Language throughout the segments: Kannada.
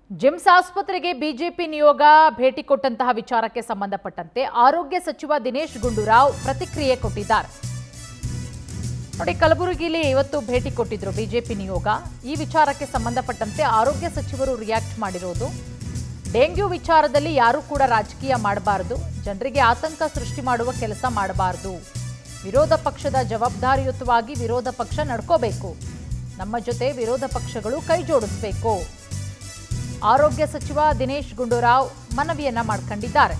ಜಿಮ್ಸ್ ಆಸ್ಪತ್ರೆಗೆ ಬಿಜೆಪಿ ನಿಯೋಗ ಭೇಟಿ ಕೊಟ್ಟಂತಹ ವಿಚಾರಕ್ಕೆ ಸಂಬಂಧಪಟ್ಟಂತೆ ಆರೋಗ್ಯ ಸಚಿವ ದಿನೇಶ್ ಗುಂಡೂರಾವ್ ಪ್ರತಿಕ್ರಿಯೆ ಕೊಟ್ಟಿದ್ದಾರೆ ನೋಡಿ ಕಲಬುರಗಿಲಿ ಇವತ್ತು ಭೇಟಿ ಕೊಟ್ಟಿದ್ರು ಬಿಜೆಪಿ ನಿಯೋಗ ಈ ವಿಚಾರಕ್ಕೆ ಸಂಬಂಧಪಟ್ಟಂತೆ ಆರೋಗ್ಯ ಸಚಿವರು ರಿಯಾಕ್ಟ್ ಮಾಡಿರೋದು ಡೆಂಗ್ಯೂ ವಿಚಾರದಲ್ಲಿ ಯಾರೂ ಕೂಡ ರಾಜಕೀಯ ಮಾಡಬಾರದು ಜನರಿಗೆ ಆತಂಕ ಸೃಷ್ಟಿ ಮಾಡುವ ಕೆಲಸ ಮಾಡಬಾರದು ವಿರೋಧ ಪಕ್ಷದ ಜವಾಬ್ದಾರಿಯುತವಾಗಿ ವಿರೋಧ ಪಕ್ಷ ನಡ್ಕೋಬೇಕು ನಮ್ಮ ಜೊತೆ ವಿರೋಧ ಪಕ್ಷಗಳು ಕೈ ಜೋಡಿಸಬೇಕು ಆರೋಗ್ಯ ಸಚಿವ ದಿನೇಶ್ ಗುಂಡೂರಾವ್ ಮನವಿಯನ್ನ ಮಾಡ್ಕೊಂಡಿದ್ದಾರೆ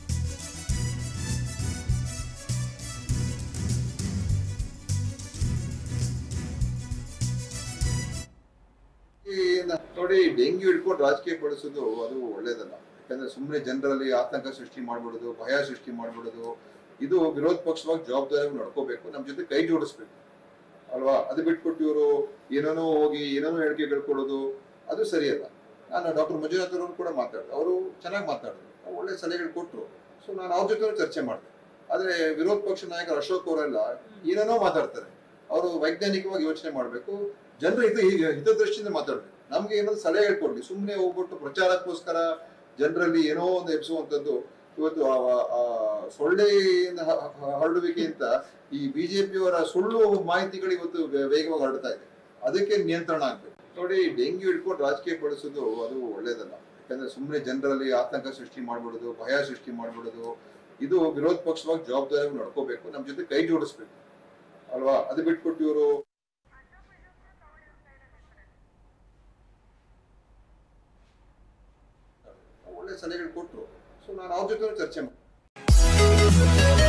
ಈ ನ- ನೋಡಿ ಡೆಂಗ್ಯೂ ಹಿಡ್ಕೊಂಡು ರಾಜಕೀಯ ಬಳಸೋದು ಅದು ಒಳ್ಳೇದಲ್ಲ ಯಾಕಂದ್ರೆ ಸುಮ್ಮನೆ ಜನರಲ್ಲಿ ಆತಂಕ ಸೃಷ್ಟಿ ಮಾಡ್ಬಿಡೋದು ಭಯ ಸೃಷ್ಟಿ ಮಾಡ್ಬಿಡೋದು ಇದು ವಿರೋಧ ಪಕ್ಷವಾಗಿ ಜವಾಬ್ದಾರಿ ನಡ್ಕೋಬೇಕು ನಮ್ಮ ಜೊತೆ ಕೈ ಜೋಡಿಸ್ಬೇಕು ಅಲ್ವಾ ಅದು ಬಿಟ್ಬಿಟ್ಟು ಇವರು ಏನೇನೋ ಹೋಗಿ ಏನೇನೋ ಹೇಳಿಕೆಗಳು ಕೊಡೋದು ಅದು ಸರಿಯಲ್ಲ ನಾನು ಡಾಕ್ಟರ್ ಮಂಜುನಾಥ್ ಅವರು ಕೂಡ ಮಾತಾಡಿದೆ ಅವರು ಚೆನ್ನಾಗಿ ಮಾತಾಡಿದ್ರು ಒಳ್ಳೆ ಸಲಹೆಗಳು ಕೊಟ್ಟರು ಸೊ ನಾನು ಅವ್ರ ಜೊತೆ ಚರ್ಚೆ ಮಾಡಿದೆ ಆದ್ರೆ ವಿರೋಧ ಪಕ್ಷ ನಾಯಕರು ಅಶೋಕ್ ಅವರೆಲ್ಲ ಏನೇನೋ ಮಾತಾಡ್ತಾರೆ ಅವರು ವೈಜ್ಞಾನಿಕವಾಗಿ ಯೋಚನೆ ಮಾಡಬೇಕು ಜನರ ಹಿತ ಹಿತದೃಷ್ಟಿಯಿಂದ ಮಾತಾಡ್ಬೇಕು ನಮ್ಗೆ ಏನಾದ್ರು ಸಲಹೆ ಕೊಡ್ಲಿ ಸುಮ್ಮನೆ ಹೋಗ್ಬಿಟ್ಟು ಪ್ರಚಾರಕ್ಕೋಸ್ಕರ ಜನರಲ್ಲಿ ಏನೋ ಒಂದು ಎಬ್ಸುವಂತದ್ದು ಇವತ್ತು ಆ- ಆ ಸೊಳ್ಳೆಯಿಂದ ಹ- ಹ- ಹರಡುವಿಕೆಯಿಂದ ಈ ಬಿಜೆಪಿಯವರ ಸುಳ್ಳು ಮಾಹಿತಿಗಳು ಇವತ್ತು ವೇ- ವೇಗವಾಗಿ ಹರಡ್ತಾ ಇದೆ ಅದಕ್ಕೆ ನಿಯಂತ್ರಣ ಆಗ್ಬೇಕು ನೋಡಿ ಡೆಂಗ್ಯೂ ಹಿಡ್ಕೊಂಡು ರಾಜಕೀಯ ಬಳಸೋದು ಅದು ಒಳ್ಳೇದಲ್ಲ ಯಾಕಂದ್ರೆ ಸುಮ್ಮನೆ ಜನರಲ್ಲಿ ಆತಂಕ ಸೃಷ್ಟಿ ಮಾಡ್ಬಿಡೋದು ಭಯ ಸೃಷ್ಟಿ ಮಾಡ್ಬಿಡೋದು ಇದು ವಿರೋಧ ಪಕ್ಷವಾಗಿ ಜವಾಬ್ದಾರಿ ನಡ್ಕೋಬೇಕು ನಮ್ಮ ಜೊತೆ ಕೈ ಜೋಡಿಸ್ಬೇಕು ಅಲ್ವಾ ಅದು ಬಿಟ್ಬಿಟ್ಟು ಇವರು ಒಳ್ಳೆ ಸಲಹೆಗಳು ಕೊಟ್ಟರು ಸೊ ನಾನು ಅವ್ರ ಜೊತೆ ಚರ್ಚೆ ಮಾಡಿದೆ